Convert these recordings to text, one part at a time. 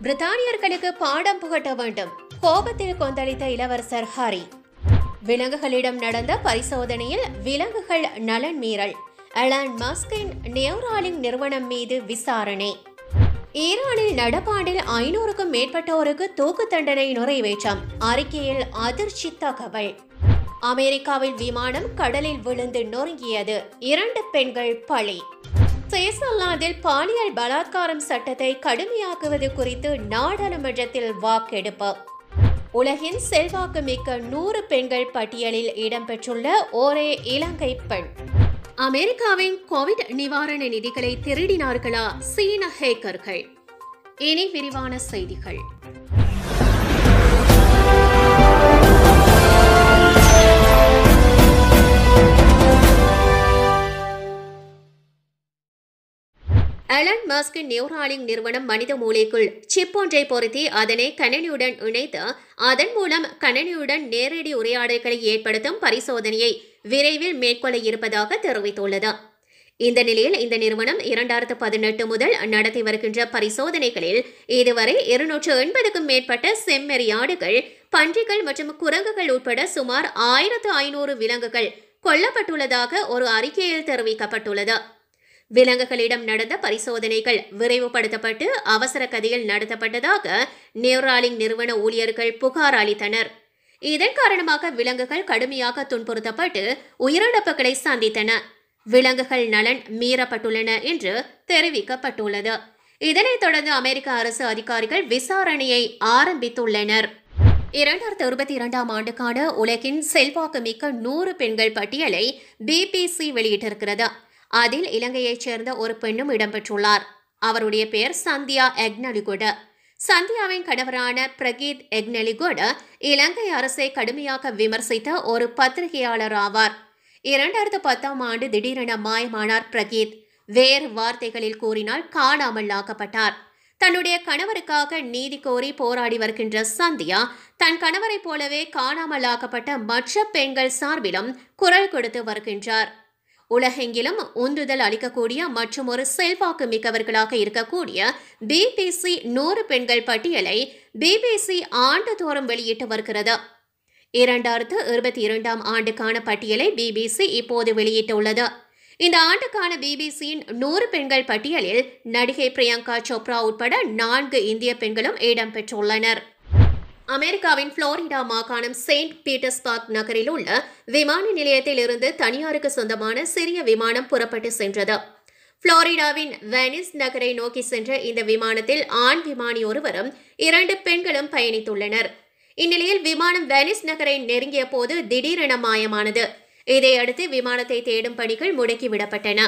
பிரித்தானியர்களுக்கு பாடம் புகட்ட வேண்டும் கோபத்தில் கொந்தளித்த இளவரசர் ஹாரி விலங்குகளிடம் நடந்த பரிசோதனையில் விலங்குகள் நலன் மீறல் அலான் மஸ்கின் நியூராலிங் நிறுவனம் மீது விசாரணை ஈரானில் நடப்பாண்டில் ஐநூறுக்கும் மேற்பட்டோருக்கு தூக்கு தண்டனை நிறைவேற்றம் அறிக்கையில் அதிர்ச்சி தகவல் அமெரிக்காவில் விமானம் கடலில் விழுந்து நொறுங்கியது இரண்டு பெண்கள் பலி சுவிட்சர்லாந்தில் பாலியல் பலாத்காரம் சட்டத்தை கடுமையாக்குவது குறித்து நாடாளுமன்றத்தில் வாக்கெடுப்பு உலகின் செல்வாக்கு மிக்க நூறு பெண்கள் பட்டியலில் இடம்பெற்றுள்ள ஒரே இலங்கை பெண் அமெரிக்காவின் கோவிட் நிவாரண நிதிகளை திருடினார்களா சீன ஹேக்கர்கள் இனி விரிவான செய்திகள் அலன் மஸ்கின் நியூராலிங் நிறுவனம் மனித மூளைக்குள் சிப் ஒன்றை பொருத்தி அதனை கணனியுடன் இணைத்து அதன் மூலம் கணனியுடன் நேரடி உரையாடல்களை ஏற்படுத்தும் பரிசோதனையை விரைவில் மேற்கொள்ள இருப்பதாக தெரிவித்துள்ளது இந்த நிலையில் இந்த நிறுவனம் இரண்டாயிரத்து பதினெட்டு முதல் நடத்தி வருகின்ற பரிசோதனைகளில் இதுவரை இருநூற்று எண்பதுக்கும் மேற்பட்ட செம்மறியாடுகள் பன்றிகள் மற்றும் குரங்குகள் உட்பட சுமார் ஆயிரத்து ஐநூறு விலங்குகள் கொல்லப்பட்டுள்ளதாக ஒரு அறிக்கையில் தெரிவிக்கப்பட்டுள்ளது விலங்குகளிடம் நடந்த பரிசோதனைகள் விரைவுபடுத்தப்பட்டு அவசர கதியில் நடத்தப்பட்டதாக நியூராலிங் நிறுவன ஊழியர்கள் புகார் அளித்தனர் இதன் காரணமாக விலங்குகள் கடுமையாக துன்புறுத்தப்பட்டு உயிரிழப்புகளை சந்தித்தன விலங்குகள் நலன் மீறப்பட்டுள்ளன என்று தெரிவிக்கப்பட்டுள்ளது இதனைத் தொடர்ந்து அமெரிக்க அரசு அதிகாரிகள் விசாரணையை ஆரம்பித்துள்ளனர் இரண்டாயிரத்தி இருபத்தி இரண்டாம் ஆண்டுக்கான உலகின் செல்வாக்கு மிக்க நூறு பெண்கள் பட்டியலை பிபிசி வெளியிட்டிருக்கிறது அதில் இலங்கையைச் சேர்ந்த ஒரு பெண்ணும் இடம்பெற்றுள்ளார் அவருடைய பெயர் சந்தியா எக்னலிகுட சந்தியாவின் கணவரான பிரகீத் எக்னலிகுட இலங்கை அரசை கடுமையாக விமர்சித்த ஒரு பத்திரிகையாளர் ஆவார் இரண்டாயிரத்து பத்தாம் ஆண்டு திடீரென மாயமானார் பிரகீத் வேறு வார்த்தைகளில் கூறினால் காணாமல் ஆக்கப்பட்டார் தன்னுடைய கணவருக்காக நீதி கோரி போராடி வருகின்ற சந்தியா தன் கணவரைப் போலவே காணாமல் ஆக்கப்பட்ட மற்ற பெண்கள் சார்பிலும் குரல் கொடுத்து வருகின்றார் உலகெங்கிலும் உந்துதல் அளிக்கக்கூடிய மற்றும் ஒரு செல்வாக்கு மிக்கவர்களாக இருக்கக்கூடிய பிபிசி நூறு பெண்கள் பட்டியலை பிபிசி ஆண்டுதோறும் வெளியிட்டு வருகிறது இரண்டாயிரத்து இருபத்தி இரண்டாம் ஆண்டுக்கான பட்டியலை பிபிசி இப்போது வெளியிட்டுள்ளது இந்த ஆண்டுக்கான பிபிசியின் நூறு பெண்கள் பட்டியலில் நடிகை பிரியங்கா சோப்ரா உட்பட நான்கு இந்திய பெண்களும் இடம்பெற்றுள்ளனர் அமெரிக்காவின் புளோரிடா மாகாணம் செயின்ட் பீட்டர்ஸ்பர்க் நகரில் உள்ள விமான நிலையத்தில் இருந்து தனியாருக்கு சொந்தமான சிறிய விமானம் புறப்பட்டு சென்றது புளோரிடாவின் வெனிஸ் நகரை நோக்கி சென்ற இந்த விமானத்தில் ஆண் விமானி ஒருவரும் இரண்டு பெண்களும் பயணித்துள்ளனர் இந்நிலையில் விமானம் வெனிஸ் நகரை நெருங்கிய போது திடீரென மாயமானது இதையடுத்து விமானத்தை தேடும் பணிகள் முடக்கிவிடப்பட்டன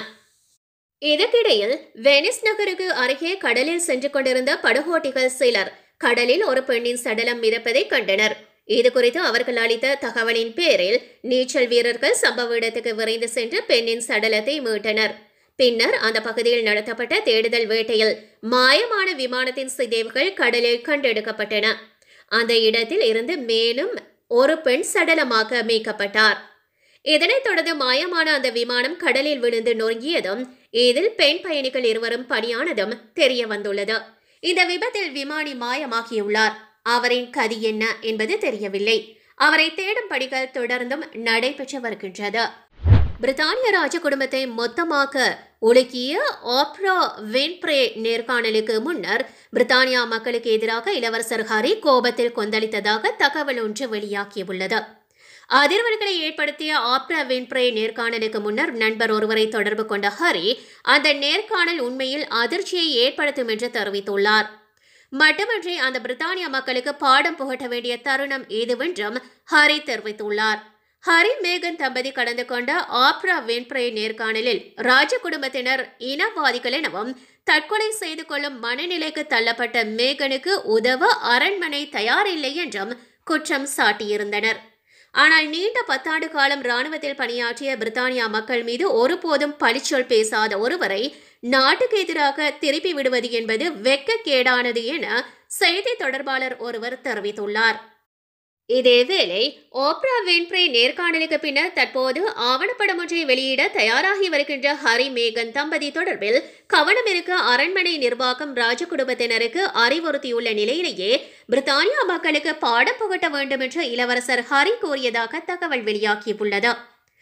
இதற்கிடையில் வெனிஸ் நகருக்கு அருகே கடலில் சென்று கொண்டிருந்த படகோட்டிகள் சிலர் கடலில் ஒரு பெண்ணின் சடலம் மிதப்பதை கண்டனர் இது குறித்து அவர்கள் அளித்த தகவலின் பேரில் நீச்சல் வீரர்கள் சம்பவ இடத்துக்கு விரைந்து சென்று பெண்ணின் சடலத்தை மீட்டனர் பின்னர் அந்த பகுதியில் நடத்தப்பட்ட தேடுதல் வேட்டையில் மாயமான விமானத்தின் சிதைவுகள் கடலில் கண்டெடுக்கப்பட்டன அந்த இடத்தில் இருந்து மேலும் ஒரு பெண் சடலமாக மீட்கப்பட்டார் இதனைத் தொடர்ந்து மாயமான அந்த விமானம் கடலில் விழுந்து நொறுங்கியதும் இதில் பெண் பயணிகள் இருவரும் பணியானதும் தெரிய வந்துள்ளது இந்த விபத்தில் விமானி மாயமாகியுள்ளார் அவரின் கதி என்ன என்பது தெரியவில்லை அவரை தேடும் பணிகள் தொடர்ந்தும் நடைபெற்று வருகின்றது பிரித்தானிய ராஜ குடும்பத்தை மொத்தமாக உலுக்கிய ஆப்ரா வின்ப்ரே நேர்காணலுக்கு முன்னர் பிரித்தானியா மக்களுக்கு எதிராக இளவரசர் ஹரி கோபத்தில் கொந்தளித்ததாக தகவல் ஒன்று வெளியாகியுள்ளது அதிர்வல்களை ஏற்படுத்திய ஆப்ரா வின்ப்ரே நேர்காணலுக்கு முன்னர் நண்பர் ஒருவரை தொடர்பு கொண்ட ஹரி அந்த நேர்காணல் உண்மையில் அதிர்ச்சியை ஏற்படுத்தும் என்று தெரிவித்துள்ளார் மட்டுமன்றி அந்த பிரித்தானிய மக்களுக்கு பாடம் புகட்ட வேண்டிய தருணம் இதுவென்றும் ஹரி தெரிவித்துள்ளார் ஹரி மேகன் தம்பதி கடந்து கொண்ட ஆப்ரா வின்ப்ரே நேர்காணலில் ராஜ குடும்பத்தினர் இனவாதிகள் எனவும் தற்கொலை செய்து கொள்ளும் மனநிலைக்கு தள்ளப்பட்ட மேகனுக்கு உதவ அரண்மனை தயாரில்லை என்றும் குற்றம் சாட்டியிருந்தனர் ஆனால் நீண்ட பத்தாண்டு காலம் ராணுவத்தில் பணியாற்றிய பிரித்தானியா மக்கள் மீது ஒருபோதும் பழிச்சொல் பேசாத ஒருவரை நாட்டுக்கு எதிராக திருப்பி விடுவது என்பது வெட்கக்கேடானது என செய்தி தொடர்பாளர் ஒருவர் தெரிவித்துள்ளார் இதேவேளை ஓப்ரா வின்ஃப்ரே நேர்காணலுக்கு பின்னர் தற்போது ஆவணப்படம் ஒன்றை வெளியிட தயாராகி வருகின்ற ஹரி மேகன் தம்பதி தொடர்பில் கவனம் இருக்க அரண்மனை நிர்வாகம் ராஜ குடும்பத்தினருக்கு அறிவுறுத்தியுள்ள நிலையிலேயே பிரித்தானியா மக்களுக்கு பாடம் புகட்ட வேண்டும் என்று இளவரசர் ஹரி கூறியதாக தகவல் வெளியாகியுள்ளது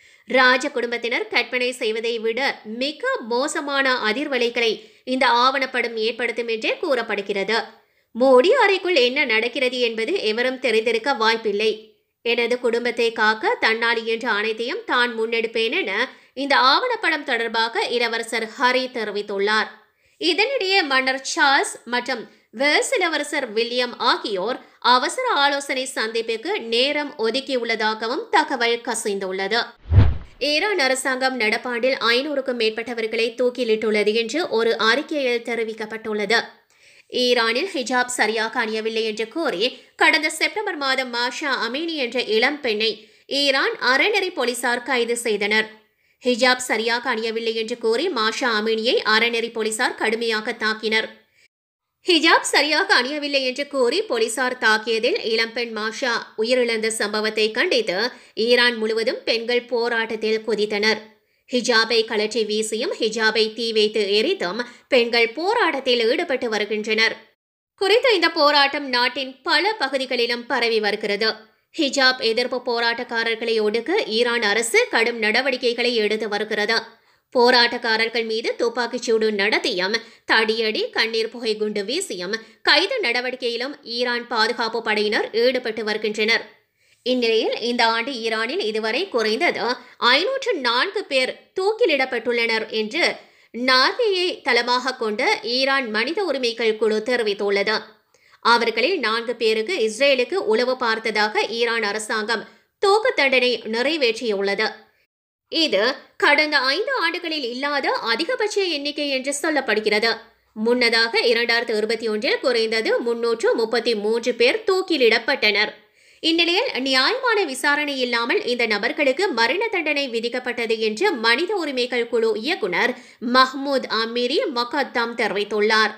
ராஜ குடும்பத்தினர் கற்பனை செய்வதை விட மிக மோசமான அதிர்வலைகளை இந்த ஆவணப்படம் ஏற்படுத்தும் என்றே கூறப்படுகிறது மோடி அறைக்குள் என்ன நடக்கிறது என்பது எவரும் தெரிந்திருக்க வாய்ப்பில்லை எனது குடும்பத்தை காக்க தன்னால் இயன்ற அனைத்தையும் தான் முன்னெடுப்பேன் என இந்த ஆவணப்படம் தொடர்பாக இளவரசர் ஹரி தெரிவித்துள்ளார் இதனிடையே மன்னர் சார்ல்ஸ் மற்றும் வேல்ஸ் இளவரசர் வில்லியம் ஆகியோர் அவசர ஆலோசனை சந்திப்புக்கு நேரம் ஒதுக்கியுள்ளதாகவும் தகவல் கசிந்துள்ளது ஈரான் அரசாங்கம் நடப்பாண்டில் ஐநூறுக்கும் மேற்பட்டவர்களை தூக்கிலிட்டுள்ளது என்று ஒரு அறிக்கையில் தெரிவிக்கப்பட்டுள்ளது ஈரானில் ஹிஜாப் சரியாக அணியவில்லை என்று கூறி கடந்த செப்டம்பர் மாதம் மாஷா அமீனி என்ற இளம் பெண்ணை ஈரான் அறநெறி போலீசார் கைது செய்தனர் ஹிஜாப் சரியாக அணியவில்லை என்று கூறி மாஷா அமீனியை அறநெறி போலீசார் கடுமையாக தாக்கினர் ஹிஜாப் சரியாக அணியவில்லை என்று கூறி போலீசார் தாக்கியதில் இளம்பெண் மாஷா உயிரிழந்த சம்பவத்தை கண்டித்து ஈரான் முழுவதும் பெண்கள் போராட்டத்தில் குதித்தனர் ஹிஜாபை கலற்றி வீசியும் ஹிஜாபை தீ வைத்து எரித்தும் பெண்கள் போராட்டத்தில் ஈடுபட்டு வருகின்றனர் குறித்த இந்த போராட்டம் நாட்டின் பல பகுதிகளிலும் பரவி வருகிறது ஹிஜாப் எதிர்ப்பு போராட்டக்காரர்களை ஒடுக்க ஈரான் அரசு கடும் நடவடிக்கைகளை எடுத்து வருகிறது போராட்டக்காரர்கள் மீது துப்பாக்கிச்சூடு நடத்தியும் தடியடி கண்ணீர் புகை குண்டு வீசியும் கைது நடவடிக்கையிலும் ஈரான் பாதுகாப்பு படையினர் ஈடுபட்டு வருகின்றனர் இந்நிலையில் இந்த ஆண்டு ஈரானில் இதுவரை குறைந்தது ஐநூற்று நான்கு பேர் தூக்கிலிடப்பட்டுள்ளனர் என்று நார்வேயை தளமாக கொண்ட ஈரான் மனித உரிமைகள் குழு தெரிவித்துள்ளது அவர்களில் நான்கு பேருக்கு இஸ்ரேலுக்கு உளவு பார்த்ததாக ஈரான் அரசாங்கம் தூக்கு தண்டனை நிறைவேற்றியுள்ளது இது கடந்த ஐந்து ஆண்டுகளில் இல்லாத அதிகபட்ச எண்ணிக்கை என்று சொல்லப்படுகிறது முன்னதாக இரண்டாயிரத்து இருபத்தி ஒன்றில் குறைந்தது முன்னூற்று முப்பத்தி மூன்று பேர் தூக்கிலிடப்பட்டனர் இந்நிலையில் நியாயமான விசாரணை இல்லாமல் இந்த நபர்களுக்கு மரண தண்டனை விதிக்கப்பட்டது என்று மனித உரிமைகள் குழு இயக்குனர் மஹ்மூத் அமீரி மொகத்தாம் தெரிவித்துள்ளார்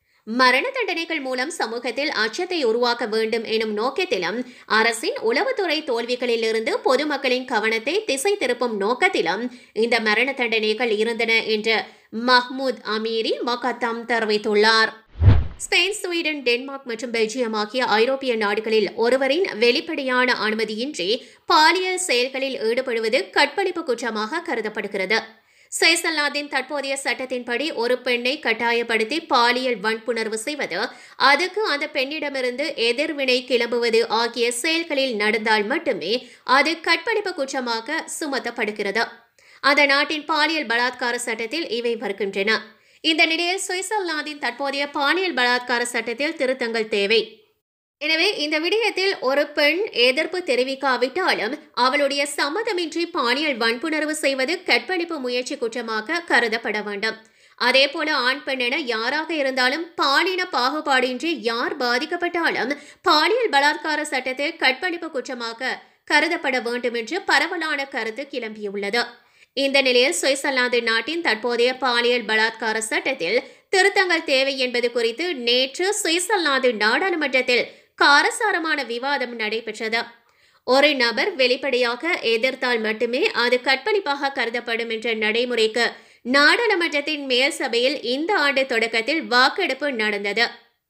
மரண தண்டனைகள் மூலம் சமூகத்தில் அச்சத்தை உருவாக்க வேண்டும் எனும் நோக்கத்திலும் அரசின் உளவுத்துறை தோல்விகளிலிருந்து பொதுமக்களின் கவனத்தை திசை திருப்பும் நோக்கத்திலும் இந்த மரண தண்டனைகள் இருந்தன என்று மஹ்மூத் அமீரி மொகத்தாம் தெரிவித்துள்ளார் ஸ்பெயின் ஸ்வீடன் டென்மார்க் மற்றும் பெல்ஜியம் ஆகிய ஐரோப்பிய நாடுகளில் ஒருவரின் வெளிப்படையான அனுமதியின்றி பாலியல் செயல்களில் ஈடுபடுவது கற்பழிப்பு குற்றமாக கருதப்படுகிறது சுவிட்சர்லாந்தின் தற்போதைய சட்டத்தின்படி ஒரு பெண்ணை கட்டாயப்படுத்தி பாலியல் வன்புணர்வு செய்வது அதுக்கு அந்த பெண்ணிடமிருந்து எதிர்வினை கிளம்புவது ஆகிய செயல்களில் நடந்தால் மட்டுமே அது கற்பழிப்பு குற்றமாக சுமத்தப்படுகிறது அந்த நாட்டின் பாலியல் பலாத்கார சட்டத்தில் இவை வருகின்றன இந்த நிலையில் சுவிட்சர்லாந்தின் தற்போதைய பாலியல் பலாத்கார சட்டத்தில் திருத்தங்கள் தேவை எனவே இந்த விடயத்தில் ஒரு பெண் எதிர்ப்பு தெரிவிக்காவிட்டாலும் அவளுடைய சம்மதமின்றி பாலியல் வன்புணர்வு செய்வது கற்பழிப்பு முயற்சி குற்றமாக கருதப்பட வேண்டும் அதேபோல ஆண் பெண் என யாராக இருந்தாலும் பாலின பாகுபாடின்றி யார் பாதிக்கப்பட்டாலும் பாலியல் பலாத்கார சட்டத்தில் கற்பழிப்பு குற்றமாக கருதப்பட வேண்டும் என்று பரவலான கருத்து கிளம்பியுள்ளது இந்த நிலையில் சுவிட்சர்லாந்து நாட்டின் தற்போதைய பாலியல் பலாத்கார சட்டத்தில் திருத்தங்கள் தேவை என்பது குறித்து நேற்று சுவிட்சர்லாந்து நாடாளுமன்றத்தில் காரசாரமான விவாதம் நடைபெற்றது ஒரு நபர் வெளிப்படையாக எதிர்த்தால் மட்டுமே அது கற்பழிப்பாக கருதப்படும் என்ற நடைமுறைக்கு நாடாளுமன்றத்தின் மேல் சபையில் இந்த ஆண்டு தொடக்கத்தில் வாக்கெடுப்பு நடந்தது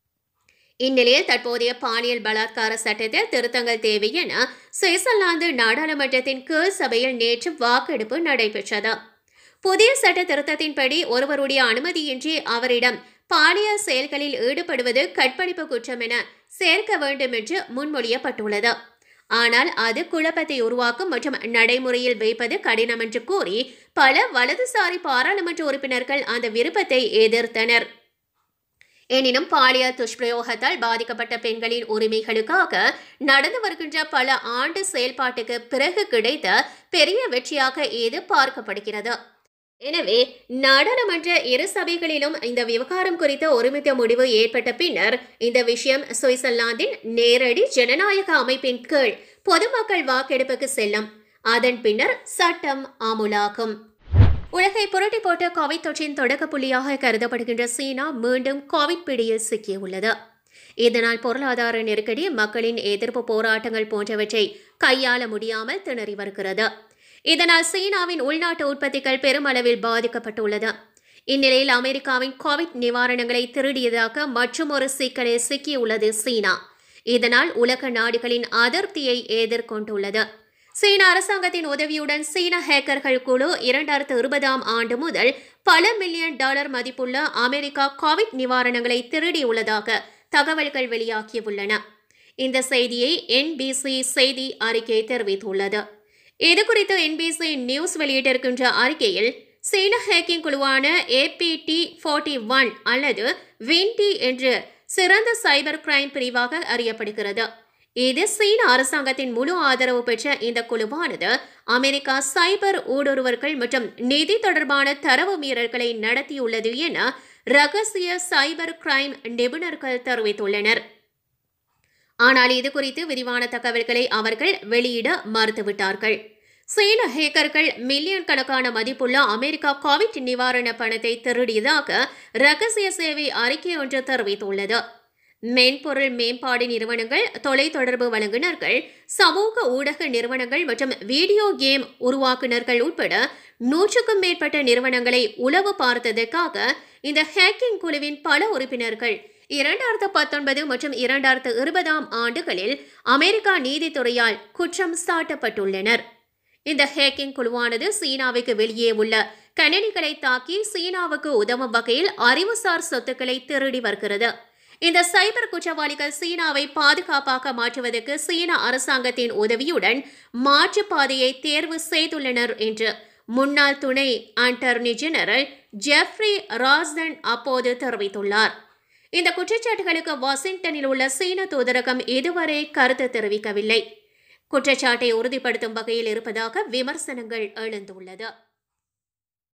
இந்நிலையில் தற்போதைய பாலியல் பலாத்கார சட்டத்தில் திருத்தங்கள் தேவை என சுவிட்சர்லாந்து நாடாளுமன்றத்தின் கீழ் சபையில் நேற்று வாக்கெடுப்பு நடைபெற்றது புதிய சட்ட திருத்தத்தின்படி ஒருவருடைய அனுமதியின்றி அவரிடம் பாலியல் செயல்களில் ஈடுபடுவது கற்பழிப்பு குற்றம் என சேர்க்க வேண்டும் என்று முன்மொழியப்பட்டுள்ளது ஆனால் அது குழப்பத்தை உருவாக்கும் மற்றும் நடைமுறையில் வைப்பது கடினம் என்று கூறி பல வலதுசாரி பாராளுமன்ற உறுப்பினர்கள் அந்த விருப்பத்தை எதிர்த்தனர் எனினும் பாலியல் துஷ்பிரயோகத்தால் பாதிக்கப்பட்ட பெண்களின் உரிமைகளுக்காக நடந்து வருகின்ற பல ஆண்டு செயல்பாட்டுக்கு பிறகு கிடைத்த பெரிய வெற்றியாக இது பார்க்கப்படுகிறது எனவே நாடாளுமன்ற இரு சபைகளிலும் இந்த விவகாரம் குறித்த ஒருமித்த முடிவு ஏற்பட்ட பின்னர் இந்த விஷயம் சுவிட்சர்லாந்தின் நேரடி ஜனநாயக அமைப்பின் கீழ் பொதுமக்கள் வாக்கெடுப்புக்கு செல்லும் அதன் பின்னர் சட்டம் அமுலாகும் உலகை புரட்டி போட்ட கோவிட் தொற்றின் தொடக்க புள்ளியாக கருதப்படுகின்ற சீனா மீண்டும் கோவிட் பிடியில் சிக்கியுள்ளது இதனால் பொருளாதார நெருக்கடி மக்களின் எதிர்ப்பு போராட்டங்கள் போன்றவற்றை கையாள முடியாமல் திணறி வருகிறது இதனால் சீனாவின் உள்நாட்டு உற்பத்திகள் பெருமளவில் பாதிக்கப்பட்டுள்ளது இந்நிலையில் அமெரிக்காவின் கோவிட் நிவாரணங்களை திருடியதாக மற்றுமொரு சிக்கலில் சிக்கியுள்ளது சீனா இதனால் உலக நாடுகளின் அதிருப்தியை எதிர்கொண்டுள்ளது சீன அரசாங்கத்தின் உதவியுடன் சீன ஹேக்கர்கள் குழு இரண்டாயிரத்து இருபதாம் ஆண்டு முதல் பல மில்லியன் டாலர் மதிப்புள்ள அமெரிக்கா கோவிட் நிவாரணங்களை திருடியுள்ளதாக தகவல்கள் வெளியாகியுள்ளன இந்த செய்தியை என்பிசி செய்தி அறிக்கை தெரிவித்துள்ளது இதுகுறித்து என்பிசி நியூஸ் வெளியிட்டிருக்கின்ற அறிக்கையில் சீன ஹேக்கிங் குழுவான ஏபிடி ஃபோர்ட்டி ஒன் அல்லது வின்டி என்று சிறந்த சைபர் கிரைம் பிரிவாக அறியப்படுகிறது இது சீன அரசாங்கத்தின் முழு ஆதரவு பெற்ற இந்த குழுவானது அமெரிக்கா சைபர் ஊடுருவர்கள் மற்றும் நிதி தொடர்பான தரவு மீறல்களை நடத்தியுள்ளது என ரகசிய சைபர் கிரைம் நிபுணர்கள் தெரிவித்துள்ளனர் ஆனால் இது குறித்து விரிவான தகவல்களை அவர்கள் வெளியிட மறுத்துவிட்டார்கள் சீன ஹேக்கர்கள் மில்லியன் கணக்கான மதிப்புள்ள அமெரிக்கா கோவிட் நிவாரண பணத்தை திருடியதாக ரகசிய சேவை அறிக்கை ஒன்று தெரிவித்துள்ளது மென்பொருள் மேம்பாடு நிறுவனங்கள் தொலைத்தொடர்பு வழங்குநர்கள் சமூக ஊடக நிறுவனங்கள் மற்றும் வீடியோ கேம் உருவாக்குநர்கள் உட்பட நூற்றுக்கும் மேற்பட்ட நிறுவனங்களை உளவு பார்த்ததற்காக இந்த ஹேக்கிங் குழுவின் பல உறுப்பினர்கள் இரண்டாயிரத்து பத்தொன்பது மற்றும் இரண்டாயிரத்து இருபதாம் ஆண்டுகளில் அமெரிக்கா நீதித்துறையால் குற்றம் சாட்டப்பட்டுள்ளனர் இந்த ஹேக்கிங் குழுவானது சீனாவுக்கு வெளியே உள்ள கணினிகளை தாக்கி சீனாவுக்கு உதவும் வகையில் அறிவுசார் சொத்துக்களை திருடி வருகிறது இந்த சைபர் குற்றவாளிகள் சீனாவை பாதுகாப்பாக மாற்றுவதற்கு சீன அரசாங்கத்தின் உதவியுடன் மாற்றுப் பாதையை தேர்வு செய்துள்ளனர் என்று முன்னாள் துணை அட்டர்னி ஜெனரல் ஜெஃப்ரி ராஸ்தன் அப்போது தெரிவித்துள்ளார் இந்த குற்றச்சாட்டுகளுக்கு வாஷிங்டனில் உள்ள சீன தூதரகம் இதுவரை கருத்து தெரிவிக்கவில்லை குற்றச்சாட்டை உறுதிப்படுத்தும் வகையில் இருப்பதாக விமர்சனங்கள் எழுந்துள்ளது